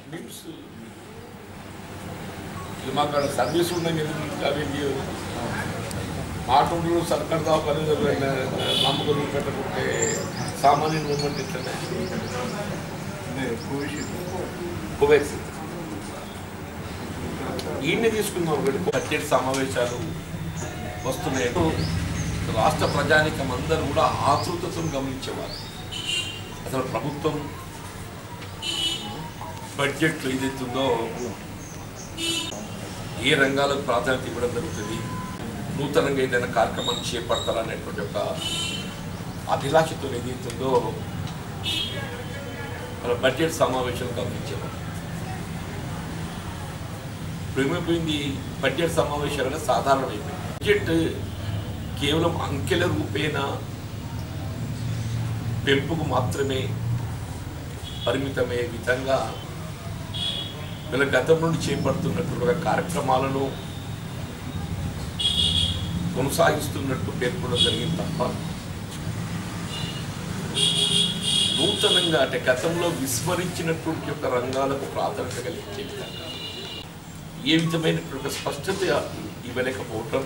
నిమ్స్ ఇది మాకు అక్కడ సర్వీస్ ఉన్నాయి ఎందుకు అవి చేయరు మాటలు సర్కార్ దవాఖాన నమ్మకం పెట్టకుంటే సామాన్య మూమెంట్ ఇట్లనే కోవాక్సిన్ ఈయన్ని తీసుకుందాం ఒకటి బడ్జెట్ సమావేశాలు వస్తున్నాయి రాష్ట్ర ప్రజానికం అందరూ కూడా ఆతృతను గమనించేవారు అసలు ప్రభుత్వం బడ్జెట్లో ఏదైతుందో ఏ రంగాలకు ప్రాధాన్యత ఇవ్వడం జరుగుతుంది నూతనంగా ఏదైనా కార్యక్రమాన్ని చేపడతారనేటువంటి ఒక అభిలాషతో ఏదైతుందో మన బడ్జెట్ సమావేశం గమనించేవారు ఇప్పుడు ఏమైపోయింది బడ్జెట్ సమావేశాలు అనేది సాధారణమైపోయింది బడ్జెట్ కేవలం అంకెల రూపేణ పెంపుకు మాత్రమే పరిమితమయ్యే విధంగా వీళ్ళ గతం నుండి చేపడుతున్నటువంటి కార్యక్రమాలను కొనసాగిస్తున్నట్టు పేర్కొనడం జరిగింది తప్ప నూతనంగా అంటే గతంలో విస్మరించినటువంటి యొక్క రంగాలకు ప్రాధాన్యత కలిగించే విధంగా ఏ విధమైనటువంటి ఒక స్పష్టత ఇవ్వలేకపోవటం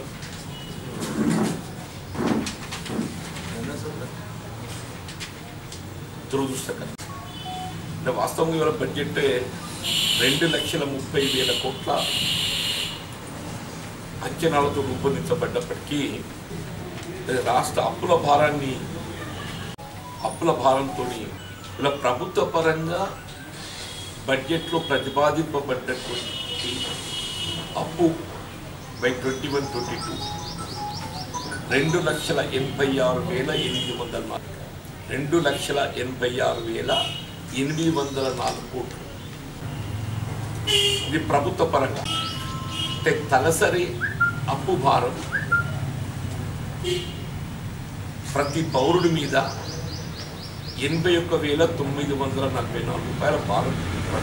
దురదృష్టకరం అంటే వాస్తవంగా ఇవాళ బడ్జెట్ రెండు లక్షల ముప్పై వేల కోట్ల అంచనాలతో రూపొందించబడ్డప్పటికీ అది రాష్ట్ర అప్పుల భారాన్ని అప్పుల భారంతో ఇలా ప్రభుత్వ పరంగా బడ్జెట్లో ప్రతిపాదింపబడ్డటువంటి అప్పు by twenty one twenty two రెండు లక్షల ఎనభై ఆరు వేల ఎనిమిది వందల నాలుగు రెండు లక్షల ఎనభై ఆరు వేల ఎనిమిది వందల నాలుగు కోట్లు ఇది ప్రభుత్వ పరంగా అంటే తలసరి అప్పు భారం ప్రతి పౌరుడి మీద ఎనభై ఒక్క వేల తొమ్మిది వందల నలభై నాలుగు రూపాయల భారం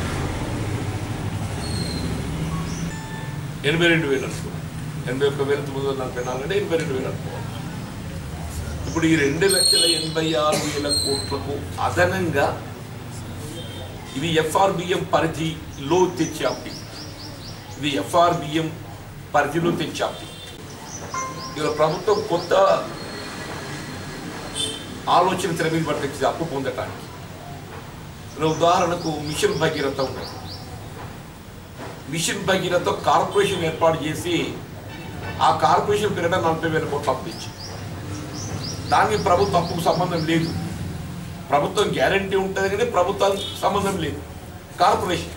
ఎనభై రెండు వేలు అనుకో ఎనభై ఒక్క వేల తొమ్మిది వందల నలభై నాలుగు అంటే ఎనభై రెండు వేలు అనుకోవచ్చు ఇప్పుడు ఈ రెండు లక్షల ఎనభై ఆరు వేల కోట్లకు అదనంగా ఇది ఎఫ్ఆర్బిఎం పరిధిలో తెచ్చే అప్పి ఇది ఎఫ్ఆర్బిఎం పరిధిలో తెచ్చే అప్పి ఇవాళ ప్రభుత్వం కొత్త ఆలోచన తెర మీద పట్టించింది అప్పు పొందటానికి ఇలా ఉదాహరణకు మిషన్ భగీరథ ఉన్నది మిషన్ భగీరథ కార్పొరేషన్ ఏర్పాటు చేసి ఆ కార్పొరేషన్ పేరిట నలభై వేల కోట్లు అప్పు ఇచ్చింది దానికి ప్రభుత్వ అప్పుకు సంబంధం లేదు ప్రభుత్వం గ్యారంటీ ఉంటుంది కానీ ప్రభుత్వానికి సంబంధం లేదు కార్పొరేషన్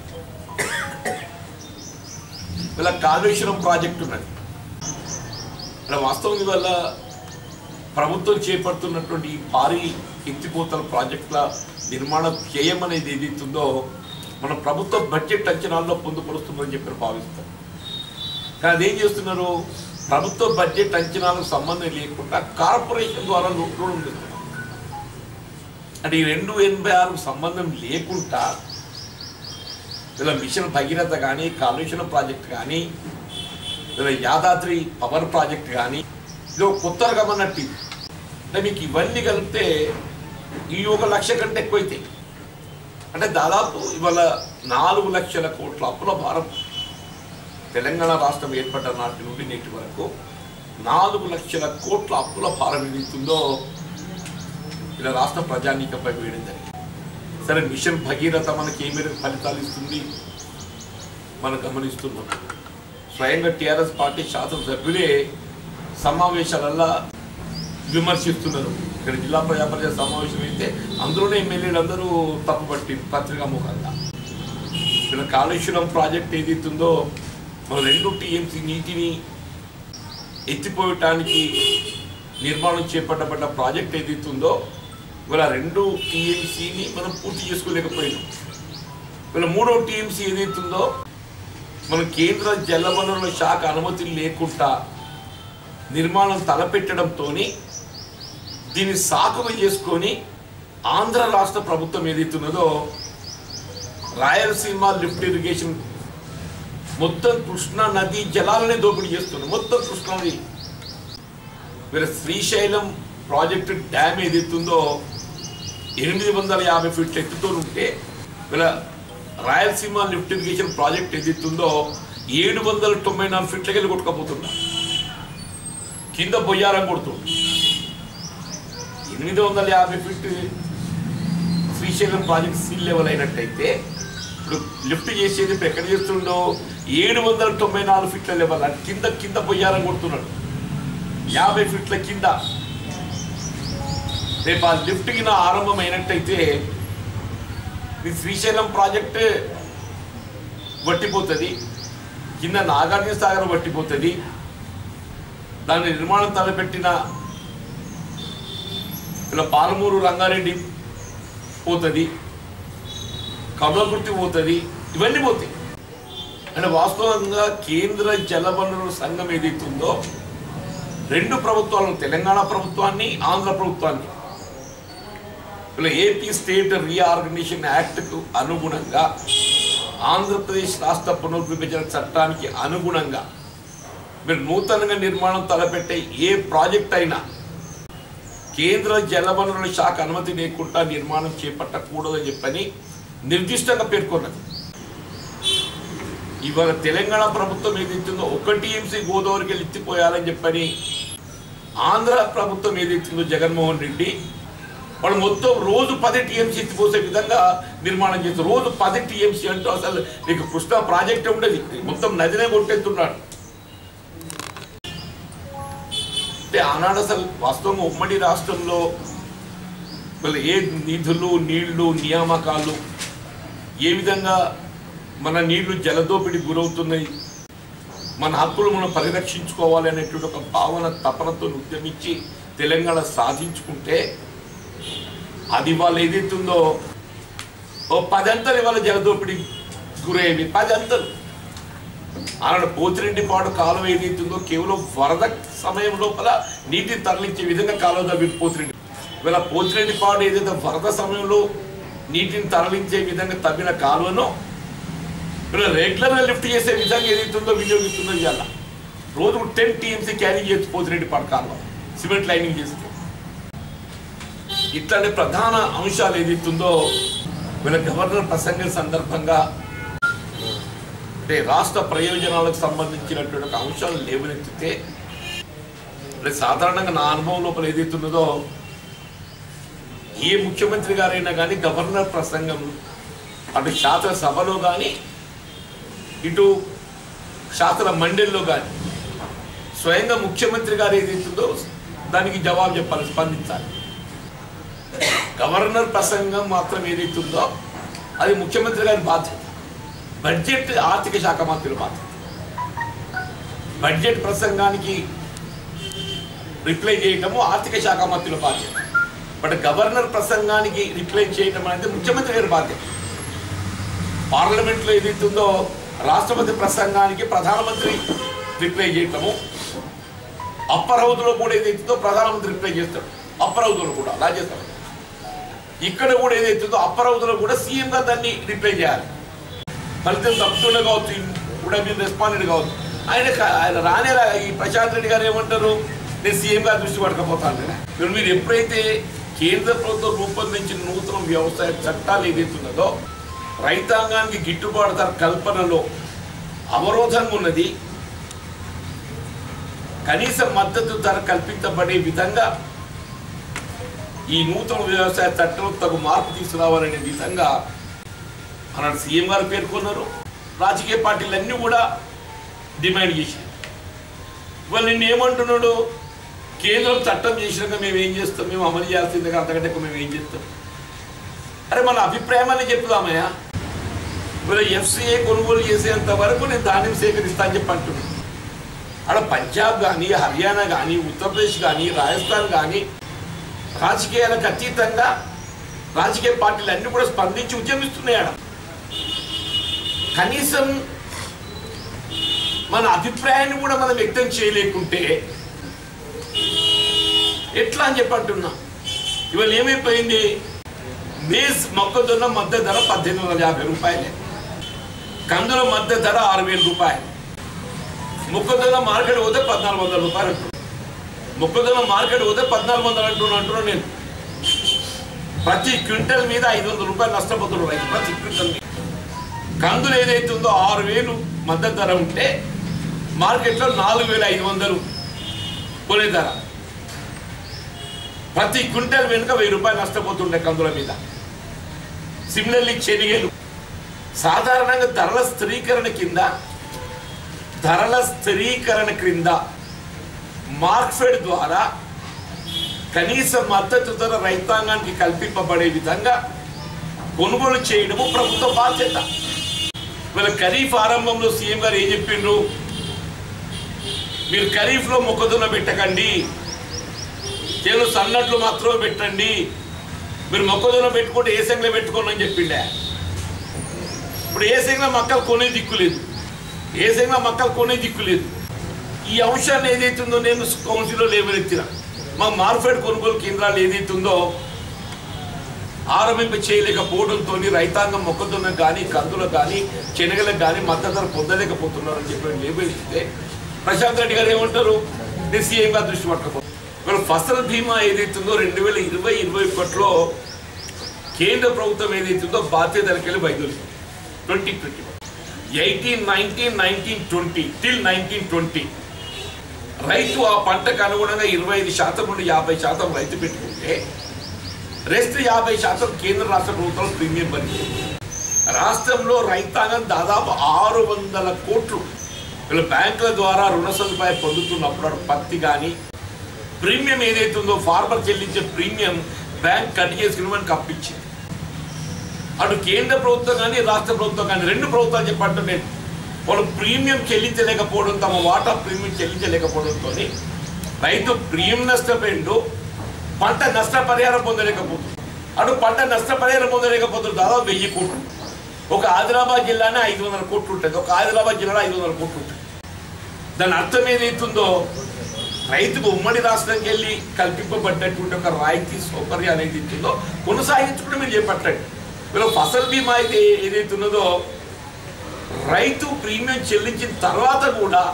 ఇలా కాళేశ్వరం ప్రాజెక్ట్ ఉన్నది ఇలా వాస్తవం వల్ల ప్రభుత్వం చేపడుతున్నటువంటి ఈ భారీ ఎత్తిపోతల ప్రాజెక్టుల నిర్మాణ వ్యయం అనేది ఏదైతుందో మన ప్రభుత్వ బడ్జెట్ అంచనాల్లో పొందుపరుస్తుందని చెప్పి భావిస్తాం కానీ అదేం చేస్తున్నారు ప్రభుత్వ బడ్జెట్ అంచనాలకు సంబంధం లేకుండా కార్పొరేషన్ ద్వారా రూపం చేస్తున్నారు అంటే ఈ రెండు ఎనభై ఆరుకు సంబంధం లేకుండా ఇలా మిషన్ భగీరథ కానీ కాళేశ్వరం ప్రాజెక్ట్ కానీ ఇలా యాదాద్రి పవర్ ప్రాజెక్ట్ కానీ ఇది ఒక కొత్త రకం అన్నట్టు ఇది. అంటే మీకు ఇవన్నీ కలిపితే ఈ ఒక లక్ష కంటే ఎక్కువైతాయి అంటే దాదాపు ఇవాళ నాలుగు లక్షల కోట్ల అప్పుల భారం తెలంగాణ రాష్ట్రం ఏర్పడ్డ నాటి నుండి నేటి వరకు నాలుగు లక్షల కోట్ల అప్పుల భారం ఏదైతుందో ఇలా రాష్ట్ర ప్రజానీకంపై వేయడం జరిగింది సరే మిషన్ భగీరథ మనకి ఏ మేరకు ఫలితాలు ఇస్తుంది మనం గమనిస్తున్నాం స్వయంగా టీఆర్ఎస్ పార్టీ శాసనసభ్యులే సమావేశాలల్లో విమర్శిస్తున్నారు ఇక్కడ జిల్లా ప్రజా పరిషత్ సమావేశం అయితే అందులోనే ఎమ్మెల్యేలు అందరూ తప్పుపట్టి పత్రికా ముఖంగా ఇక్కడ కాళేశ్వరం ప్రాజెక్ట్ ఏదైతుందో మన రెండు టీఎంసీ నీటిని ఎత్తిపోయటానికి నిర్మాణం చేపట్టబడ్డ ప్రాజెక్ట్ ఏదైతుందో ఇవాళ రెండు టీఎంసీని మనం పూర్తి చేసుకోలేకపోయినాం ఇవాళ మూడో టీఎంసీ ఏదైతుందో మన కేంద్ర జలవనరుల శాఖ అనుమతి లేకుండా నిర్మాణం తలపెట్టడంతో దీన్ని సాకుగా చేసుకొని ఆంధ్ర రాష్ట్ర ప్రభుత్వం ఏదైతున్నదో రాయలసీమ లిఫ్ట్ ఇరిగేషన్ మొత్తం కృష్ణా నది జలాలనే దోపిడీ చేస్తుంది మొత్తం కృష్ణా నది వీళ్ళ శ్రీశైలం ప్రాజెక్టు డ్యామ్ ఏదైతుందో ఎనిమిది వందల యాభై ఫీట్ల ఎత్తుతో ఉంటే వీళ్ళ రాయలసీమ లిఫ్ట్ ఇరిగేషన్ ప్రాజెక్ట్ ఏదైతుందో ఏడు వందల తొంభై నాలుగు ఫీట్లకి వెళ్ళి కొట్టుకపోతున్నా కింద బొయ్యారం కొడుతుంది ఎనిమిది వందల యాభై feet Srisailam project sill level అయినట్టయితే ఇప్పుడు లిఫ్ట్ చేసేది ఇప్పుడు ఎక్కడ చేస్తుండో ఏడు వందల తొంభై నాలుగు ఫీట్ల లెవెల్ అంటే కింద కింద పొయ్యారం కొడుతున్నాడు యాభై ఫీట్ల కింద రేపు ఆ లిఫ్ట్కి నా ఆరంభం అయినట్టయితే ఈ శ్రీశైలం ప్రాజెక్ట్ వట్టిపోతుంది కింద నాగార్జున సాగర్ వట్టిపోతుంది దాని నిర్మాణం తలపెట్టిన ఇలా పాలమూరు రంగారెడ్డి పోతుంది కమలకుర్తి పోతుంది ఇవన్నీ పోతాయి అంటే వాస్తవంగా కేంద్ర జలవనరుల సంఘం ఏదైతుందో రెండు ప్రభుత్వాలను తెలంగాణ ప్రభుత్వాన్ని ఆంధ్ర ప్రభుత్వాన్ని ఇలా ఏపీ స్టేట్ రీఆర్గనైజేషన్ యాక్ట్కు అనుగుణంగా ఆంధ్రప్రదేశ్ రాష్ట్ర పునర్విభజన చట్టానికి అనుగుణంగా మీరు నూతనంగా నిర్మాణం తలపెట్టే ఏ ప్రాజెక్ట్ అయినా కేంద్ర జలవనరుల శాఖ అనుమతి లేకుండా నిర్మాణం చేపట్టకూడదని చెప్పని నిర్దిష్టంగా పేర్కొన్నది ఇవాళ తెలంగాణ ప్రభుత్వం ఏదైతుందో ఒక టీఎంసీ గోదావరికి వెళ్ళి ఎత్తిపోయాలని చెప్పని ఆంధ్ర ప్రభుత్వం ఏదైతుందో జగన్మోహన్ రెడ్డి వాళ్ళు మొత్తం రోజు పది టీఎంసీ ఎత్తిపోసే విధంగా నిర్మాణం చేస్తారు రోజు పది టీఎంసీ అంటూ అసలు నీకు కృష్ణా ప్రాజెక్ట్ ఉండేది మొత్తం నదినే కొట్టేస్తున్నాడు అంటే ఆనాడు అసలు వాస్తవంగా ఉమ్మడి రాష్ట్రంలో మళ్ళీ ఏ నిధులు నీళ్లు నియామకాలు ఏ విధంగా మన నీళ్లు జలదోపిడి గురవుతున్నాయి మన హక్కులు మనం పరిరక్షించుకోవాలి అనేటువంటి ఒక భావన తపనతో ఉద్యమించి తెలంగాణ సాధించుకుంటే అది వాళ్ళు ఏదైతుందో ఓ పదంతలు ఇవాళ జలదోపిడి గురయ్యేవి పదంతలు ఆనాడు పోతిరెడ్డి పాడు కాలువ ఏదైతుందో కేవలం వరద సమయం లోపల నీటిని తరలించే విధంగా కాలువ తవ్వి పోతిరెడ్డి ఇవాళ పోతిరెడ్డి పాడు ఏదైతే వరద సమయంలో నీటిని తరలించే విధంగా తవ్విన కాలువను ఇలా రెగ్యులర్గా లిఫ్ట్ చేసే విధంగా ఏదైతుందో వినియోగిస్తుందో ఇవాళ రోజు టెన్ టీఎంసీ క్యారీ చేయొచ్చు పోతిరెడ్డి పాడు కాలువ సిమెంట్ లైనింగ్ చేస్తే ఇట్లాంటి ప్రధాన అంశాలు ఏదైతుందో వీళ్ళ గవర్నర్ ప్రసంగం సందర్భంగా అంటే రాష్ట్ర ప్రయోజనాలకు సంబంధించినటువంటి ఒక అంశాలు లేవనెత్తితే అంటే సాధారణంగా నా అనుభవం లోపల ఏదైతున్నదో ఏ ముఖ్యమంత్రి గారైనా కానీ గవర్నర్ ప్రసంగం అటు శాసనసభలో కానీ ఇటు శాసన మండలిలో కానీ స్వయంగా ముఖ్యమంత్రి గారు ఏదైతుందో దానికి జవాబు చెప్పాలి స్పందించాలి గవర్నర్ ప్రసంగం మాత్రం ఏదైతుందో అది ముఖ్యమంత్రి గారి బాధ్యత బడ్జెట్ ఆర్థిక శాఖ మంత్రుల బాధ్యత బడ్జెట్ ప్రసంగానికి రిప్లై చేయటము ఆర్థిక శాఖ మంత్రుల బాధ్యత బట్ గవర్నర్ ప్రసంగానికి రిప్లై చేయటం అనేది ముఖ్యమంత్రి గారి బాధ్యత పార్లమెంట్లో ఏదైతుందో రాష్ట్రపతి ప్రసంగానికి ప్రధానమంత్రి రిప్లై చేయటము అప్పర్ హౌస్లో కూడా ఏదైతుందో ప్రధానమంత్రి రిప్లై చేస్తాడు అప్పర్ హౌస్లో కూడా రాజ్యసభ ఇక్కడ కూడా ఏదైతుందో అప్పర్ హౌస్లో కూడా సీఎం గా దాన్ని రిప్లై చేయాలి ఫలితం తప్పుతుండే కావచ్చు కూడా మీరు రెస్పాండెడ్ కావచ్చు ఆయన క- ఆయన రానేలా ఈ ప్రశాంత్ రెడ్డి గారు ఏమంటారు నేను సీఎం గారు దృష్టి పడకపోతాను మీరు మీరు ఎప్పుడైతే కేంద్ర ప్రభుత్వం రూపొందించిన నూతన వ్యవసాయ చట్టాలు ఏదైతున్నదో రైతాంగానికి గిట్టుబాటు ధర కల్పనలో అవరోధంగా ఉన్నది కనీస మద్దతు ధర కల్పించబడే విధంగా ఈ నూతన వ్యవసాయ చట్టం తగు మార్పు తీసుకురావాలనే విధంగా అన్నాడు సీఎం గారు పేర్కొన్నారు రాజకీయ పార్టీలన్నీ కూడా డిమాండ్ చేశారు వాళ్ళు నిన్న ఏమంటున్నాడు కేంద్రం చట్టం చేసినాక మేము ఏం చేస్తాం మేము అమలు చేయాల్సిందే కదా, అంతకంటే ఎక్కువ మేము ఏం చేస్తాం అరే మన అభిప్రాయాన్ని చెప్దామయ్యా వీళ్ళు ఎఫ్సిఏ కొనుగోలు చేసేంత వరకు నేను ధాన్యం సేకరిస్తా అని చెప్పి అంటున్నాను అక్కడ పంజాబ్ కానీ హర్యానా కానీ ఉత్తరప్రదేశ్ కానీ రాజస్థాన్ కానీ రాజకీయాలకు అతీతంగా రాజకీయ పార్టీలు అన్ని కూడా స్పందించి ఉద్యమిస్తున్నాయి ఆడ కనీసం మన అభిప్రాయాన్ని కూడా మనం వ్యక్తం చేయలేకుంటే ఎట్లా అని చెప్పి అంటున్నా ఇవాళ ఏమైపోయింది మేజ్ మొక్కజొన్న మద్దతు ధర పద్దెనిమిది వందల యాభై రూపాయలే కందుల మద్దతు ధర ఆరు వేల రూపాయలు మొక్కజొన్న మార్కెట్ పోతే పద్నాలుగు వందల రూపాయలు అంటున్నాను మొక్కజొన్న మార్కెట్ పోతే పద్నాలుగు వందలు అంటున్నాను అంటున్నాను నేను ప్రతి క్వింటల్ మీద ఐదు వందల రూపాయలు నష్టపోతున్నాడు రైతు ప్రతి క్వింటల్ మీద కందులు ఏదైతే ఉందో ఆరు వేలు మద్దతు ధర ఉంటే మార్కెట్లో నాలుగు వేల ఐదు వందలు కొనే ధర ప్రతి క్వింటల్ వెనుక వెయ్యి రూపాయలు నష్టపోతుండే కందుల మీద సిమిలర్లీ శనిగలు సాధారణంగా ధరల స్థిరీకరణ కింద ధరల స్థిరీకరణ క్రింద మార్క్ఫెడ్ ద్వారా కనీస మద్దతు ధర రైతాంగానికి కల్పింపబడే విధంగా కొనుగోలు చేయడము ప్రభుత్వ బాధ్యత వీళ్ళ ఖరీఫ్ ఆరంభంలో సీఎం గారు ఏం చెప్పిండ్రు మీరు ఖరీఫ్లో మొక్కజొన్న పెట్టకండి చేను సన్నట్లు మాత్రమే పెట్టండి మీరు మొక్కజొన్న పెట్టుకుంటే ఏ సంఘలో పెట్టుకోండి అని చెప్పిండే ఇప్పుడు ఏ సంఘలో మక్కలు కొనే దిక్కు లేదు ఏ సంఘలో మక్కలు కొనే దిక్కు లేదు ఈ అంశాన్ని ఏదైతుందో నేను కౌన్సిల్లో లేవనెత్తిన మా మార్ఫెడ్ కొనుగోలు కేంద్రాలు ఏదైతుందో ఆరంభింప చేయలేకపోవడంతో రైతాంగం మొక్కజొన్న కానీ కందులకు కానీ శనగలకు కానీ మద్దతు ధర పొందలేకపోతున్నారని చెప్పి లేబెలిస్తే ప్రశాంత్ రెడ్డి గారు ఏమంటారు నేను సీఎంగా దృష్టి పట్టకపో ఇవాళ ఫసల్ బీమా ఏదైతుందో రెండు వేల ఇరవై ఇరవై ఒకటిలో కేంద్ర ప్రభుత్వం ఏదైతుందో బాధ్యతలకి వెళ్ళి వైద్యులు twenty twenty eighteen nineteen nineteen twenty till nineteen twenty రైతు ఆ పంటకు అనుగుణంగా ఇరవై ఐదు శాతం నుండి యాభై శాతం రైతు పెట్టుకుంటే రెస్ట్ యాభై శాతం కేంద్ర రాష్ట్ర ప్రభుత్వాలు ప్రీమియం భరించింది రాష్ట్రంలో రైతాంగం దాదాపు ఆరు వందల కోట్లు వీళ్ళు బ్యాంకుల ద్వారా రుణ సదుపాయం పొందుతున్నప్పుడు అటు పత్తి కానీ ప్రీమియం ఏదైతే ఉందో ఫార్మర్ చెల్లించే ప్రీమియం బ్యాంక్ కట్ చేసుకుని మనకి అప్పించింది అటు కేంద్ర ప్రభుత్వం కానీ రాష్ట్ర ప్రభుత్వం కానీ రెండు ప్రభుత్వాలు చెప్పంటే నేను వాళ్ళు ప్రీమియం చెల్లించలేకపోవడం తమ వాటా ప్రీమియం చెల్లించలేకపోవడంతో రైతు ప్రీమియం నష్టపోయిండు పంట నష్టపరిహారం పొందలేకపోతుంది అటు పంట నష్టపరిహారం పొందలేకపోతుంది దాదాపు వెయ్యి కోట్లు ఒక ఆదిలాబాద్ జిల్లానే ఐదు వందల కోట్లు ఉంటుంది ఒక ఆదిలాబాద్ జిల్లాలో ఐదు వందల కోట్లు ఉంటుంది దాని అర్థం ఏదైతుందో రైతుకు ఉమ్మడి రాష్ట్రానికి వెళ్ళి కల్పింపబడ్డటువంటి ఒక రాయితీ సౌకర్యం అనేది ఇస్తుందో కొనసాగించుకుంటే మీరు చేపట్టండి వీళ్ళు ఫసల్ బీమా అయితే ఏదైతే ఉన్నదో రైతు ప్రీమియం చెల్లించిన తర్వాత కూడా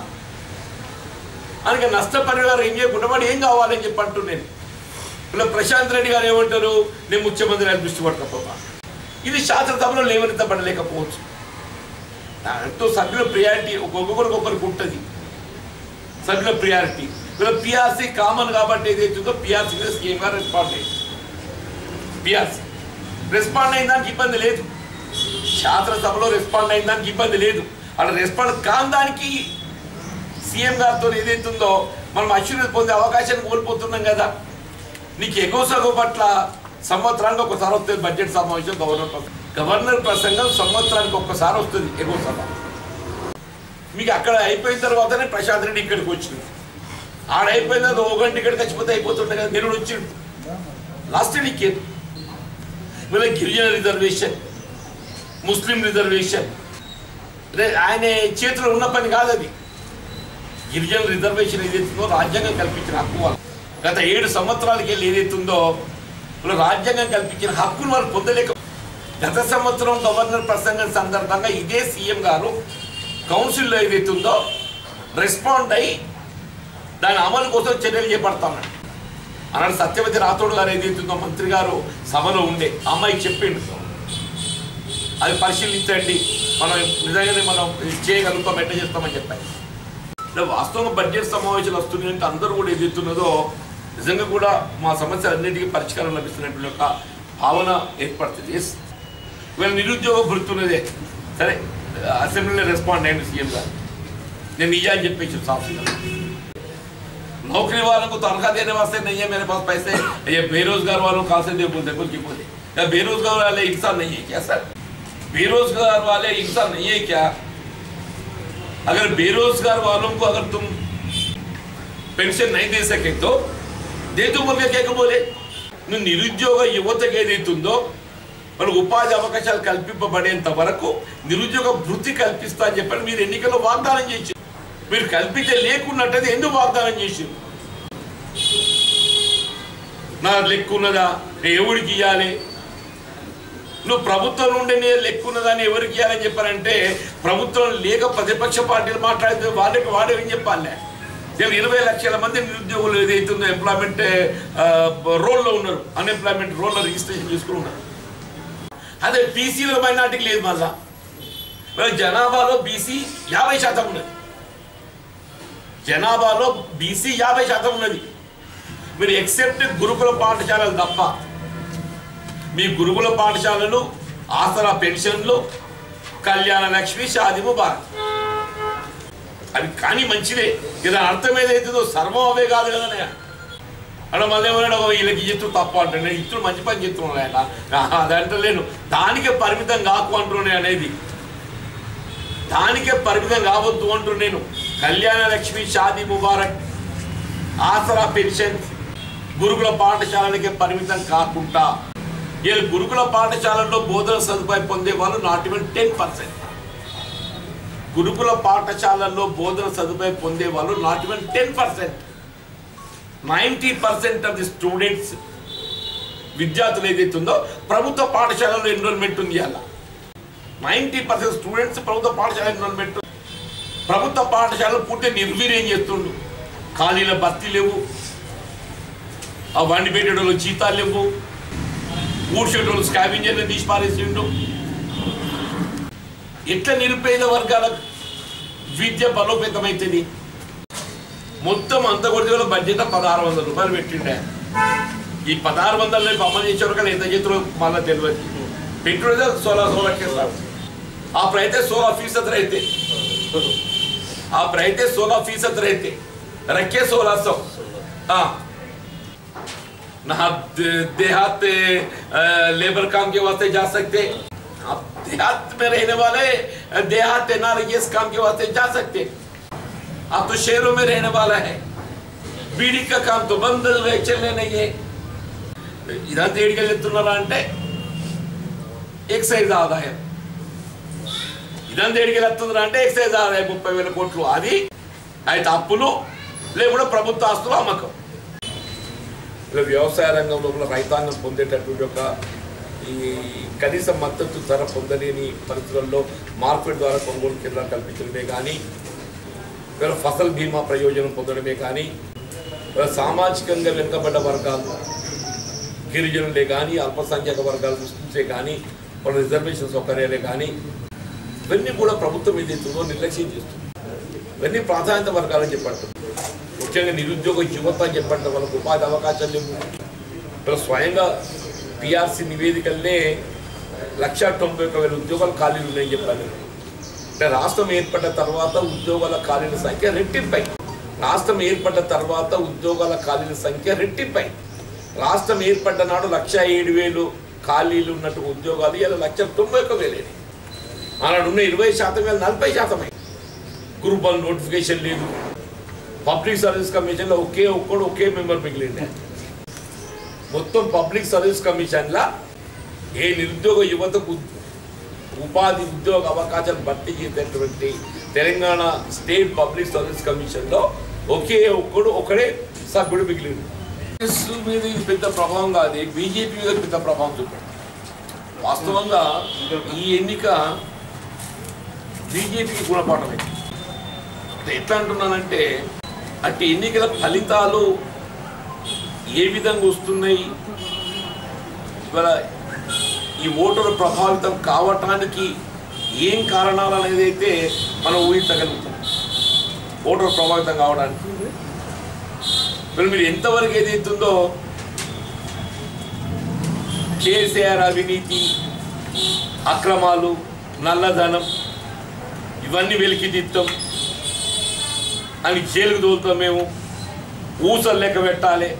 ఆయనకి నష్టపరిహారం ఏం చేయకుండా వాడు ఏం కావాలని చెప్పి అంటున్నాను ఇలా ప్రశాంత్ రెడ్డి గారు ఏమంటారు నేను ముఖ్యమంత్రి గారిని దృష్టి పడకపోతా ఇది శాస్త్రసభలో లేవనెత్తబడలేకపోవచ్చు దాంతో సభ్యుల ప్రియారిటీ ఒక్కొక్కరికి ఒకరికి ఉంటుంది సభ్యుల ప్రియారిటీ ఇలా పిఆర్సీ కామన్ కాబట్టి ఏదైతుందో పిఆర్సీ మీద స్కీమ్ గా రెస్పాండ్ అయ్యింది పిఆర్సీ రెస్పాండ్ అయిన దానికి ఇబ్బంది లేదు శాస్త్రసభలో రెస్పాండ్ అయిన దానికి ఇబ్బంది లేదు అలా రెస్పాండ్ కాని దానికి సీఎం గారితో ఏదైతుందో మనం అశ్వని పొందే అవకాశాన్ని కోల్పోతున్నాం కదా నీకు ఎగువ సగం పట్ల సంవత్సరానికి ఒకసారి వస్తుంది బడ్జెట్ సమావేశం గవర్నర్ ప్రసంగం. గవర్నర్ ప్రసంగం సంవత్సరానికి ఒక్కసారి వస్తుంది ఎగువ సభ మీకు అక్కడ అయిపోయిన తర్వాతనే ప్రశాంత్ రెడ్డి ఇక్కడికి వచ్చింది ఆడ అయిపోయిన తర్వాత ఓ గంట ఇక్కడికి వచ్చిపోతే అయిపోతుండే కదా నిరుడు వచ్చిండు లాస్ట్ నీకే వీళ్ళ గిరిజన రిజర్వేషన్ ముస్లిం రిజర్వేషన్ రే- ఆయన చేతిలో ఉన్న పని కాదు అది గిరిజన రిజర్వేషన్ ఏదైతుందో రాజ్యాంగం కల్పించిన హక్కు వాళ్ళు గత ఏడు సంవత్సరాలకి వెళ్ళి ఏదైతుందో వాళ్ళు రాజ్యాంగం కల్పించిన హక్కును వాళ్ళు పొందలేక గత సంవత్సరం గవర్నర్ ప్రసంగం సందర్భంగా ఇదే సీఎం గారు కౌన్సిల్లో ఏదైతుందో రెస్పాండ్ అయ్యి దాని అమలు కోసం చర్యలు చేపడతామని అన్నాడు సత్యవతి రాథోడ్ గారు ఏదైతుందో మంత్రి గారు సభలో ఉండే ఆ అమ్మాయికి చెప్పిండు అది పరిశీలించండి మనం నిజంగానే మనం చేయగలుగుతాం ఎట్లా చేస్తామని చెప్పాయి అంటే వాస్తవంగా బడ్జెట్ సమావేశాలు వస్తున్నాయి అంటే అందరూ కూడా ఏదైతున్నదో నిజంగా కూడా మా సమస్యలన్నిటికీ పరిష్కారం లభిస్తున్నటువంటి ఒక భావన ఏర్పడుతుంది ఎస్ వీళ్ళ నిరుద్యోగ భృతున్నదే సరే అసెంబ్లీలో రెస్పాండ్ అయ్యండి సీఎం గారు నేను నిజా అని చెప్పేసి సాఫ్ట్గా नौकरी वालों को तनख्वाह देने वास्ते नहीं है मेरे पास पैसे ये बेरोजगार वालों को कहाँ से दे बोलते बोल के बोले क्या बेरोजगार वाले इंसान नहीं है क्या सर बेरोजगार वाले इंसान नहीं है क्या अगर बेरोजगार वालों को अगर तुम పెన్షన్ नहीं दे सके तो दे दो बोल के क्या बोले నువ్వు నిరుద్యోగ యువతకి ఏదైతుందో వాళ్ళకి ఉపాధి అవకాశాలు కల్పింపబడేంత వరకు నిరుద్యోగ వృత్తి కల్పిస్తా అని చెప్పని మీరు ఎన్నికల్లో వాగ్దానం చేసి మీరు కల్పించే లేకున్నట్టయితే ఎందుకు వాగ్దానం చేసింది నా లెక్క ఉన్నదా నేను ఎవరికి ఇవ్వాలి నువ్వు ప్రభుత్వం నుండి నేను లెక్క ఉన్నదా అని ఎవరికి ఇవ్వాలని చెప్పారంటే ప్రభుత్వం లేక ప్రతిపక్ష పార్టీలు మాట్లాడితే వాళ్ళకి వాడు ఏం చెప్పాలి నేను ఇరవై లక్షల మంది నిరుద్యోగులు ఏదైతుందో ఎంప్లాయ్మెంట్ రోల్లో ఉన్నారు అన్ఎంప్లాయ్మెంట్ రోల్లో రిజిస్ట్రేషన్ చేసుకుని ఉన్నారు అదే పీసీలో మైనార్టీకి లేదు మళ్ళా మరి జనాభాలో బీసీ యాభై శాతం ఉన్నది జనాభాలో బీసీ యాభై శాతం ఉన్నది మీరు ఎక్సెప్ట్ గురుకుల పాఠశాలలు తప్ప మీ గురుకుల పాఠశాలలు ఆసరా పెన్షన్లు కళ్యాణ లక్ష్మి షాది ముబారక్ అవి కానీ మంచిదే ఇలా అర్థం ఏదైతుందో సర్వం అవే కాదు కదా అక్కడ మళ్ళీ ఏమన్నాడు "ఓ, వీళ్ళకి ఇత్తు తప్ప అంటున్నాడు ఇత్తులు మంచి పని చెప్తున్నాడు ఆయన ఆహా, అది అంటలేను దానికే పరిమితం కాకు అంటున్నాయి అనేది దానికే పరిమితం కావద్దు అంటూ నేను కళ్యాణ లక్ష్మి షాది ముబారక్ ఆసరా పెన్షన్ గురుకుల పాఠశాలలకే పరిమితం కాకుండా వీళ్ళు గురుకుల పాఠశాలల్లో బోధన సదుపాయం పొందే వాళ్ళు నాట్ ఈవెన్ టెన్ పర్సెంట్ గురుకుల పాఠశాలల్లో బోధన సదుపాయం పొందే వాళ్ళు not even ten percent ninety percent of the students విద్యార్థులు ఏదైతే ఉందో ప్రభుత్వ పాఠశాలలో ఎన్రోల్మెంట్ ఉంది అలా నైంటీ పర్సెంట్ స్టూడెంట్స్ ప్రభుత్వ పాఠశాల ఎన్రోల్మెంట్ ప్రభుత్వ పాఠశాలలు పూర్తి నిర్వీర్యం చేస్తుండు ఖాళీల భర్తీ లేవు ఆ వండి పెట్టేటోళ్ళు జీతాలు లేవు ఊడ్చేటోళ్ళు స్కావింజర్లు తీసి పారేసిండు ఎట్లా నిరుపేద వర్గాల విద్య బలోపేతమైతుంది మొత్తం అంత కొద్దిగా బడ్జెట్ పదహారు వందల రూపాయలు పెట్టిండే ఈ పదహారు వందల రేపు అమలు చేసేవారు కానీ ఎంత చేతులు మళ్ళీ తెలియదు పెట్టుడే సోలా సోలా కేసు आप रहते सोलह फीसद रहते आप रहते सोलह फीसद रहते रखे सोलह सौ हाँ ना आप दे- देहात अ, लेबर काम के वास्ते जा सकते आप देहात में रहने वाले अ, देहात एनआरएस काम के वास्ते जा सकते आप तो शहरों में रहने वाला है बीड़ी का काम तो बंद है, चलने नहीं है ఇదంతా ఏడికెళ్ళి ఎత్తున్నారా అంటే ఎక్సైజ్ ఆదాయం ఇదంతా ఏడికెళ్ళి ఎత్తుందిరా అంటే ఎక్సైజ్ ఆదాయం ముప్పై వేల కోట్లు అది అయితే అప్పులు లేకుండా ప్రభుత్వ ఆస్తులు అమ్మకం ఇలా వ్యవసాయ రంగంలో కూడా రైతాంగం పొందేటటువంటి ఒక ఈ కనీస మద్దతు ధర పొందలేని పరిస్థితుల్లో మార్కెట్ ద్వారా కొనుగోలు కేంద్రాలు కల్పించడమే కానీ ఇలా ఫసల్ బీమా ప్రయోజనం పొందడమే కానీ ఇలా సామాజికంగా వెనుకబడ్డ వర్గాలు గిరిజనులే కానీ అల్పసంఖ్యాక వర్గాలు దృష్టించే కానీ వాళ్ళ రిజర్వేషన్ సౌకర్యాలే కానీ ఇవన్నీ కూడా ప్రభుత్వం ఏదైతుందో నిర్లక్ష్యం చేస్తుంది ఇవన్నీ ప్రాధాన్యత వర్గాలని చెప్పంటారు ముఖ్యంగా నిరుద్యోగ యువత అని చెప్పంటారు వాళ్ళకు ఉపాధి అవకాశాలు లేవు ఇలా స్వయంగా పిఆర్సీ నివేదికలనే లక్ష తొంభై ఒక వేల ఉద్యోగాలు ఖాళీలు ఉన్నాయని చెప్పాను అంటే రాష్ట్రం ఏర్పడ్డ తర్వాత ఉద్యోగాల ఖాళీల సంఖ్య రెట్టింపై రాష్ట్రం ఏర్పడ్డ తర్వాత ఉద్యోగాల ఖాళీల సంఖ్య రెట్టింపై రాష్ట్రం ఏర్పడ్డ నాడు లక్ష ఏడు వేలు ఖాళీలు ఉన్నట్టు ఉద్యోగాలు ఇలా లక్ష తొంభై ఒక్క వేలేని ఆనాడు ఉన్న ఇరవై శాతం వేల నలభై శాతమే గ్రూప్ వన్ నోటిఫికేషన్ లేదు పబ్లిక్ సర్వీస్ కమిషన్లో ఒకే ఒక్కడు ఒకే మెంబర్ మిగిలిండే మొత్తం పబ్లిక్ సర్వీస్ కమిషన్లా ఏ నిరుద్యోగ యువతకు ఉపాధి ఉద్యోగ అవకాశాలు భర్తీ చేసేటువంటి తెలంగాణ స్టేట్ పబ్లిక్ సర్వీస్ కమిషన్లో ఒకే ఒక్కడు ఒకడే సభ్యుడు మిగిలింది కాంగ్రెస్ మీద ఇది పెద్ద ప్రభావం కాదు బీజేపీ మీద పెద్ద ప్రభావం చూపాడు వాస్తవంగా ఈ ఎన్నిక బీజేపీకి గుణపాఠమే అంటే ఎట్లా అంటున్నానంటే అట్టి ఎన్నికల ఫలితాలు ఏ విధంగా వస్తున్నాయి ఇవాళ ఈ ఓటరు ప్రభావితం కావటానికి ఏం కారణాలు అనేది అయితే మనం ఊహించగలుగుతాం ఓటరు ప్రభావితం కావడానికి మరి మీరు ఎంతవరకు ఏదైతుందో కేసీఆర్ అవినీతి అక్రమాలు నల్లధనం ఇవన్నీ వెలికితీస్తాం అని జైలుకు తోలుతాం మేము ఊసలు లెక్క పెట్టాలి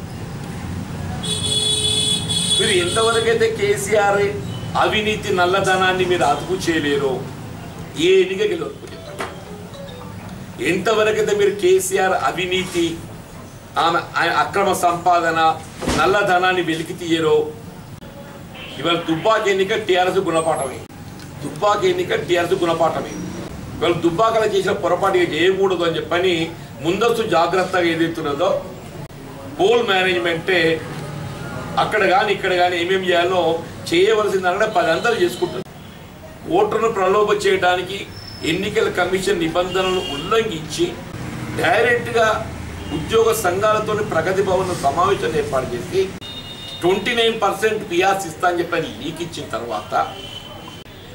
మీరు ఎంతవరకు అయితే కేసీఆర్ అవినీతి నల్లధనాన్ని మీరు అదుపు చేయలేరో ఏ ఎన్నికకి వెళ్ళి చెప్పండి ఎంతవరకు అయితే మీరు కేసీఆర్ అవినీతి ఆమె ఆయన అక్రమ సంపాదన నల్లధనాన్ని వెలికి తీయరో ఇవాళ దుబ్బాక ఎన్నిక టీఆర్ఎస్ గుణపాఠమే దుబ్బాక ఎన్నిక టీఆర్ఎస్ గుణపాఠమే ఇవాళ దుబ్బాకలో చేసిన పొరపాటు ఇక చేయకూడదు అని చెప్పని ముందస్తు జాగ్రత్తగా ఏదైతున్నదో పోల్ మేనేజ్మెంటే అక్కడ కానీ ఇక్కడ కానీ ఏమేమి చేయాలో చేయవలసిందనగా పది అంతలు చేసుకుంటుంది ఓటర్ను ప్రలోభ చేయడానికి ఎన్నికల కమిషన్ నిబంధనలను ఉల్లంఘించి డైరెక్ట్గా ఉద్యోగ సంఘాలతో ప్రగతి భవన్ సమావేశాన్ని ఏర్పాటు చేసి ట్వంటీ నైన్ పర్సెంట్ పిఆర్స్ ఇస్తా అని చెప్పని లీక్ ఇచ్చిన తర్వాత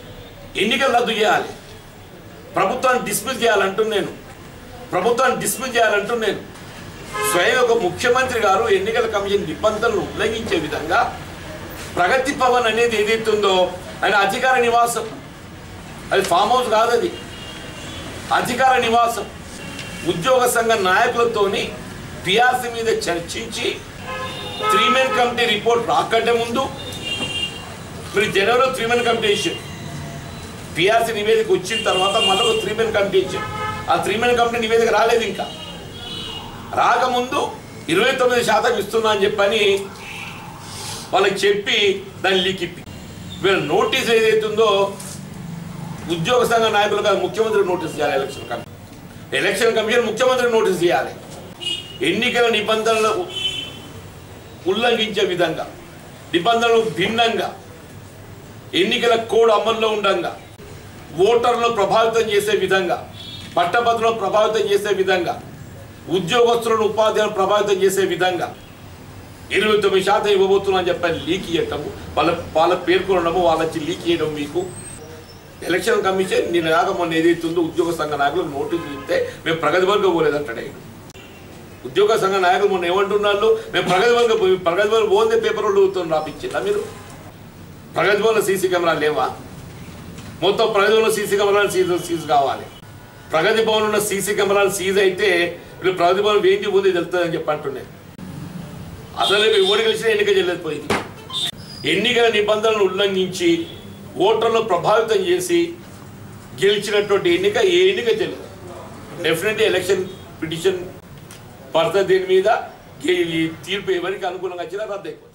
ఎన్నికలు రద్దు చేయాలి ప్రభుత్వాన్ని డిస్మిస్ చేయాలంటూ నేను ప్రభుత్వాన్ని డిస్మిస్ చేయాలంటూ నేను స్వయం ఒక ముఖ్యమంత్రి గారు ఎన్నికల కమిషన్ నిబంధనలు ఉల్లంఘించే విధంగా ప్రగతి భవన్ అనేది ఏదైతే ఉందో ఆయన అధికార నివాసం అది ఫామ్ హౌస్ కాదు అది అధికార నివాసం ఉద్యోగ సంఘ నాయకులతోని పిఆర్సీ మీద చర్చించి త్రీ మెన్ కమిటీ రిపోర్ట్ రాకంటే ముందు మీరు జనవరిలో త్రీ మెన్ కమిటీ ఇచ్చారు పిఆర్సీ నివేదిక వచ్చిన తర్వాత మళ్ళీ ఒక త్రీ మెన్ కమిటీ ఇచ్చారు ఆ త్రీ మెన్ కమిటీ నివేదిక రాలేదు ఇంకా రాకముందు ఇరవై తొమ్మిది శాతం ఇస్తున్నా అని చెప్పని వాళ్ళకి చెప్పి దాన్ని లీక్ ఇప్పి వీళ్ళ నోటీస్ ఏదైతుందో ఉద్యోగ సంఘ నాయకులు కాదు ముఖ్యమంత్రి నోటీస్ చేయాలి ఎలక్షన్ కమిషన్ ఎలక్షన్ కమిషన్ ముఖ్యమంత్రి నోటీస్ చేయాలి ఎన్నికల నిబంధనలు ఉల్లంఘించే విధంగా నిబంధనలు భిన్నంగా ఎన్నికల కోడ్ అమల్లో ఉండగా ఓటర్లను ప్రభావితం చేసే విధంగా పట్టభద్రులను ప్రభావితం చేసే విధంగా ఉద్యోగస్తులను ఉపాధ్యాయులను ప్రభావితం చేసే విధంగా ఇరవై తొమ్మిది శాతం ఇవ్వబోతున్నా అని చెప్పని లీక్ ఇవ్వటము వాళ్ళ వాళ్ళ పేర్కొనడము వాళ్ళకి లీక్ చేయడం మీకు ఎలక్షన్ కమిషన్ నేను రాక మొన్న ఏదైతుందో ఉద్యోగ సంఘ నాయకులకు నోటీసులు ఇస్తే మేము ప్రగతి వర్గం పోలేదంటాడు ఆయన ఉద్యోగ సంఘ నాయకులు మొన్న ఏమంటున్నారు మేము ప్రగతి వర్గం పోయి- ప్రగతి వర్గం పోందే పేపర్ వాళ్ళు రాపించిందా మీరు ప్రగతి భవన్లో సీసీ కెమెరాలు లేవా మొత్తం ప్రగతి భవన్లో సీసీ కెమెరాలు సీజ్ సీజ్ కావాలి ప్రగతి భవన్ ఉన్న సీసీ కెమెరాలు సీజ్ అయితే వీళ్ళు ప్రగతి భవన్ ఏంటి ఉంది తెలుస్తుందని చెప్పి అంటున్నాయి అసలు ఓడి గెలిచిన ఎన్నిక చెల్లకపోయింది ఎన్నికల నిబంధనలను ఉల్లంఘించి ఓటర్లను ప్రభావితం చేసి గెలిచినటువంటి ఎన్నిక ఏ ఎన్నిక చెల్లదు డెఫినెట్లీ ఎలక్షన్ పిటిషన్ పడుతుంది దీని మీద ఈ తీర్పు ఎవరికి అనుకూలంగా వచ్చినా రద్దు అయిపోతుంది